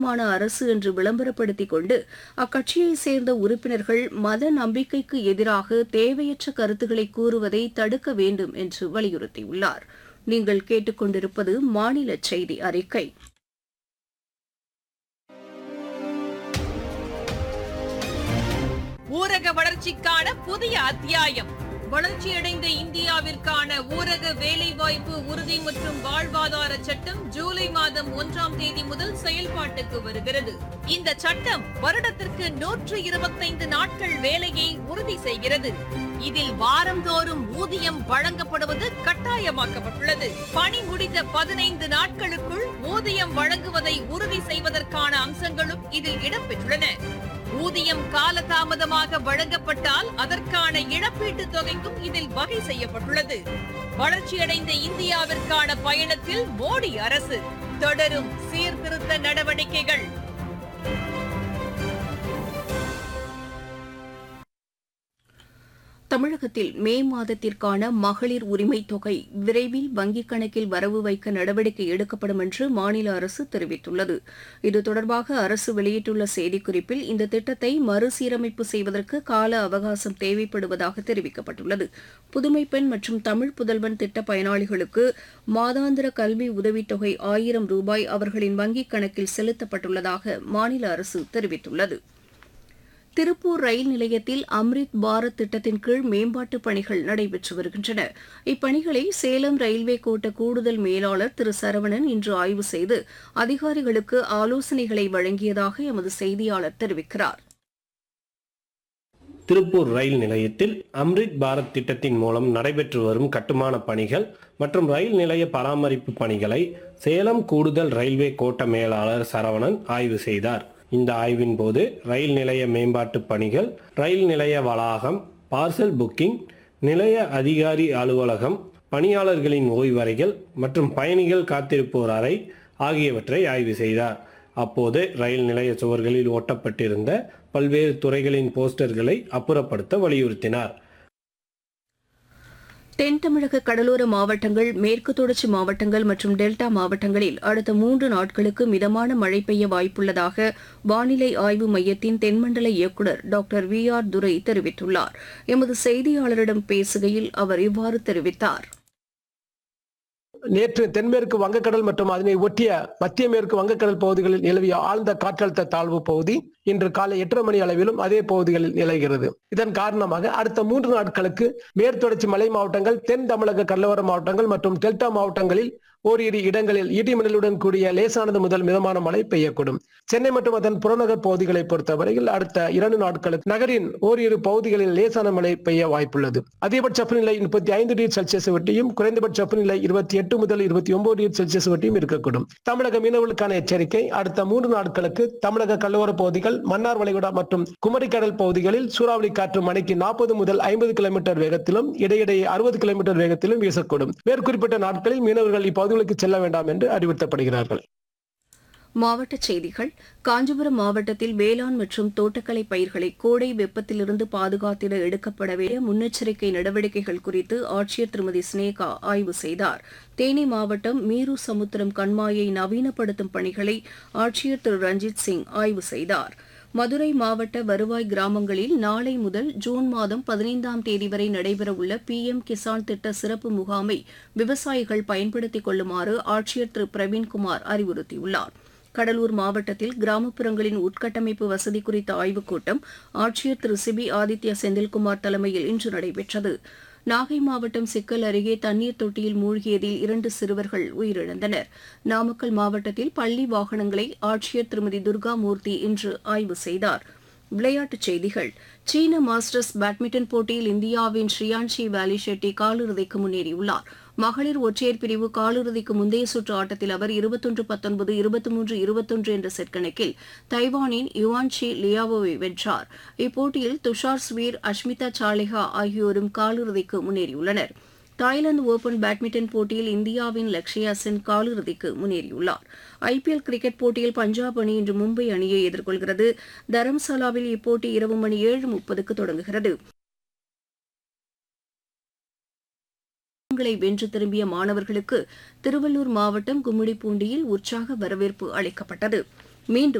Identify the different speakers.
Speaker 1: மான அரசு என்று விளம்பரப்படுத்திக் கொண்டு அக்கட்சியைச் சேர்ந்த உறுப்பினர்கள் மத நம்பிக்கைக்கு எதிராக தேவையற்ற கருத்துக்களை கூறுவதை தடுக்க வேண்டும் என்று வலியுறுத்தியுள்ளார் நீங்கள் கேட்டுக்கொண்டிருப்பது மாநில செய்தி அறிக்கை
Speaker 2: ஊரக வளர்ச்சிக்கான புதிய அத்தியாயம் வளர்ச்சியடைந்த இந்தியாவிற்கான ஊரக வேலைவாய்ப்பு உறுதி மற்றும் வாழ்வாதார சட்டம் ஜூலை மாதம் ஒன்றாம் தேதி முதல் செயல்பாட்டுக்கு வருகிறது இந்த சட்டம் வருடத்திற்கு நூற்று இருபத்தைந்து நாட்கள் வேலையை உறுதி செய்கிறது இதில் வாரந்தோறும் ஊதியம் வழங்கப்படுவது கட்டாயமாக்கப்பட்டுள்ளது பணி முடிந்த பதினைந்து நாட்களுக்குள் ஊதியம் வழங்குவதை உறுதி செய்வதற்கான அம்சங்களும் இதில் இடம்பெற்றுள்ளன ஊதியம் காலதாமதமாக வழங்கப்பட்டால் அதற்கான இழப்பீட்டுத் தொகைக்கும் இதில் வகை செய்யப்பட்டுள்ளது வளர்ச்சியடைந்த இந்தியாவிற்கான பயணத்தில் மோடி அரசு தொடரும் சீர்திருத்த நடவடிக்கைகள்
Speaker 1: தமிழகத்தில் மே மாதத்திற்கான மகளிர் உரிமைத் தொகை விரைவில் வங்கிக் கணக்கில் வரவு வைக்க நடவடிக்கை எடுக்கப்படும் என்று மாநில அரசு தெரிவித்துள்ளது இது தொடர்பாக அரசு வெளியிட்டுள்ள செய்திக்குறிப்பில் இந்த திட்டத்தை மறுசீரமைப்பு செய்வதற்கு கால அவகாசம் தேவைப்படுவதாக தெரிவிக்கப்பட்டுள்ளது புதுமை பெண் மற்றும் தமிழ் புதல்வன் திட்ட பயனாளிகளுக்கு மாதாந்திர கல்வி உதவித்தொகை ஆயிரம் ரூபாய் அவர்களின் வங்கிக் கணக்கில் செலுத்தப்பட்டுள்ளதாக மாநில அரசு தெரிவித்துள்ளது திருப்பூர் ரயில் நிலையத்தில் அம்ரித் பாரத் திட்டத்தின் கீழ் மேம்பாட்டுப் பணிகள் நடைபெற்று வருகின்றன இப்பணிகளை சேலம் ரயில்வே கோட்ட கூடுதல் மேலாளர் திரு சரவணன் இன்று ஆய்வு செய்து அதிகாரிகளுக்கு ஆலோசனைகளை வழங்கியதாக எமது செய்தியாளர் தெரிவிக்கிறார்
Speaker 3: திருப்பூர் ரயில் நிலையத்தில் அம்ரித் பாரத் திட்டத்தின் மூலம் நடைபெற்று வரும் கட்டுமான பணிகள் மற்றும் ரயில் நிலைய பராமரிப்பு பணிகளை சேலம் கூடுதல் ரயில்வே கோட்ட மேலாளர் சரவணன் ஆய்வு செய்தார் இந்த ஆய்வின் போது ரயில் நிலைய மேம்பாட்டு பணிகள் ரயில் நிலைய வளாகம் பார்சல் புக்கிங் நிலைய அதிகாரி அலுவலகம் பணியாளர்களின் ஓய்வறைகள் மற்றும் பயணிகள் காத்திருப்போர் அறை ஆகியவற்றை ஆய்வு செய்தார் அப்போது ரயில் நிலைய சுவர்களில் ஒட்டப்பட்டிருந்த பல்வேறு துறைகளின் போஸ்டர்களை அப்புறப்படுத்த வலியுறுத்தினார்
Speaker 1: தென் தமிழக கடலோர மாவட்டங்கள் மேற்கு தொடர்ச்சி மாவட்டங்கள் மற்றும் டெல்டா மாவட்டங்களில் அடுத்த மூன்று நாட்களுக்கு மிதமான மழை பெய்ய வாய்ப்புள்ளதாக வானிலை ஆய்வு மையத்தின் தென்மண்டல இயக்குநர் டாக்டர் வி ஆர் துரை தெரிவித்துள்ளார் எமது செய்தியாளரிடம் பேசுகையில் அவர் இவ்வாறு தெரிவித்தார்
Speaker 4: நேற்று தென்மேற்கு வங்கக்கடல் மற்றும் அதனை ஒட்டிய மத்திய மேற்கு வங்கக்கடல் பகுதிகளில் நிலவிய ஆழ்ந்த காற்றழுத்த தாழ்வு பகுதி இன்று காலை எட்டரை மணி அளவிலும் அதே பகுதிகளில் நிலவுகிறது இதன் காரணமாக அடுத்த மூன்று நாட்களுக்கு மேற்தொடர்ச்சி மலை மாவட்டங்கள் தென் தமிழக கடலோர மாவட்டங்கள் மற்றும் டெல்டா மாவட்டங்களில் ஓரிரு இடங்களில் இடிமின்னலுடன் கூடிய லேசானது முதல் மிதமான மழை பெய்யக்கூடும் சென்னை மற்றும் அதன் புறநகர் பகுதிகளை பொறுத்தவரையில் அடுத்த இரண்டு நாட்களுக்கு நகரின் ஓரிரு பகுதிகளில் லேசான மழை பெய்ய வாய்ப்புள்ளது அதிகபட்ச வெப்பநிலை முப்பத்தி ஐந்து டிகிரி செல்சியஸ் வட்டியும் குறைந்தபட்ச வெப்பநிலை இருபத்தி எட்டு முதல் இருபத்தி ஒன்பது டிகிரி செல்சியஸ் வட்டியும் இருக்கக்கூடும் தமிழக மீனவர்களுக்கான எச்சரிக்கை அடுத்த மூன்று நாட்களுக்கு தமிழக கடலோர பகுதிகள் மன்னார் வளைகுடா மற்றும் குமரிக்கடல் பகுதிகளில் சூறாவளி காற்று மணிக்கு நாற்பது முதல் ஐம்பது கிலோமீட்டர் வேகத்திலும் இடையிடையே அறுபது கிலோமீட்டர் வேகத்திலும் வீசக்கூடும் மேற்குறிப்பிட்ட நாட்களில் மீனவர்கள் இப்பகுதிகளுக்கு செல்ல வேண்டாம் என்று அறிவுறுத்தப்படுகிறார்கள்
Speaker 1: மாவட்டச் செய்திகள் காஞ்சிபுரம் மாவட்டத்தில் வேளாண் மற்றும் தோட்டக்கலை பயிர்களை கோடை வெப்பத்திலிருந்து பாதுகாத்திட எடுக்கப்பட வேண்டிய முன்னெச்சரிக்கை நடவடிக்கைகள் குறித்து ஆட்சியர் திருமதி ஸ்னேகா ஆய்வு செய்தார் தேனி மாவட்டம் மீரு சமுத்திரம் கண்மாயை நவீனப்படுத்தும் பணிகளை ஆட்சியர் திரு ரஞ்சித் சிங் ஆய்வு செய்தார் மதுரை மாவட்ட வருவாய் கிராமங்களில் நாளை முதல் ஜூன் மாதம் பதினைந்தாம் தேதி வரை நடைபெறவுள்ள பி எம் கிசான் திட்ட சிறப்பு முகாமை விவசாயிகள் பயன்படுத்திக் கொள்ளுமாறு ஆட்சியர் திரு பிரவீன்குமார் அறிவுறுத்தியுள்ளார் கடலூர் மாவட்டத்தில் கிராமப்புறங்களின் உட்கட்டமைப்பு வசதி குறித்த ஆய்வுக் கூட்டம் ஆட்சியர் திரு சிபி ஆதித்ய செந்தில்குமார் தலைமையில் இன்று நடைபெற்றது நாகை மாவட்டம் சிக்கல் அருகே தண்ணீர் தொட்டியில் மூழ்கியதில் இரண்டு சிறுவர்கள் உயிரிழந்தனர் நாமக்கல் மாவட்டத்தில் பள்ளி வாகனங்களை ஆட்சியர் திருமதி துர்காமூர்த்தி இன்று ஆய்வு செய்தார் விளையாட்டுச் செய்திகள் சீன மாஸ்டர்ஸ் பேட்மிண்டன் போட்டியில் இந்தியாவின் ஸ்ரீயான்ஷி வேலி ஷெட்டி காலிறுதிக்கு முன்னேறியுள்ளார் மகளிர் ஒற்றையர் பிரிவு காலிறுதிக்கு முந்தைய சுற்று ஆட்டத்தில் அவர் இருபத்தொன்று பத்தொன்பது இருபத்தி மூன்று இருபத்தொன்று என்ற செட் கணக்கில் தைவானின் யுவான்ஷி லியாவோவை வென்றார் இப்போட்டியில் துஷார் ஸ்வீர் அஷ்மிதா சாலிஹா ஆகியோரும் காலிறுதிக்கு முன்னேறியுள்ளனர் தாய்லாந்து ஓபன் பேட்மிண்டன் போட்டியில் இந்தியாவின் லக்ஷயா சென் காலிறுதிக்கு முன்னேறியுள்ளார் ஐபிஎல் கிரிக்கெட் போட்டியில் பஞ்சாப் அணி இன்று மும்பை அணியை எதிர்கொள்கிறது தரம்சாலாவில் இப்போட்டி இரவு மணி ஏழு முப்பதுக்கு தொடங்குகிறது ங்களை வென்று திரும்பிய மாணவர்களுக்கு திருவள்ளூர் மாவட்டம் கும்மிடிப்பூண்டியில் உற்சாக வரவேற்பு அளிக்கப்பட்டது மீண்டும்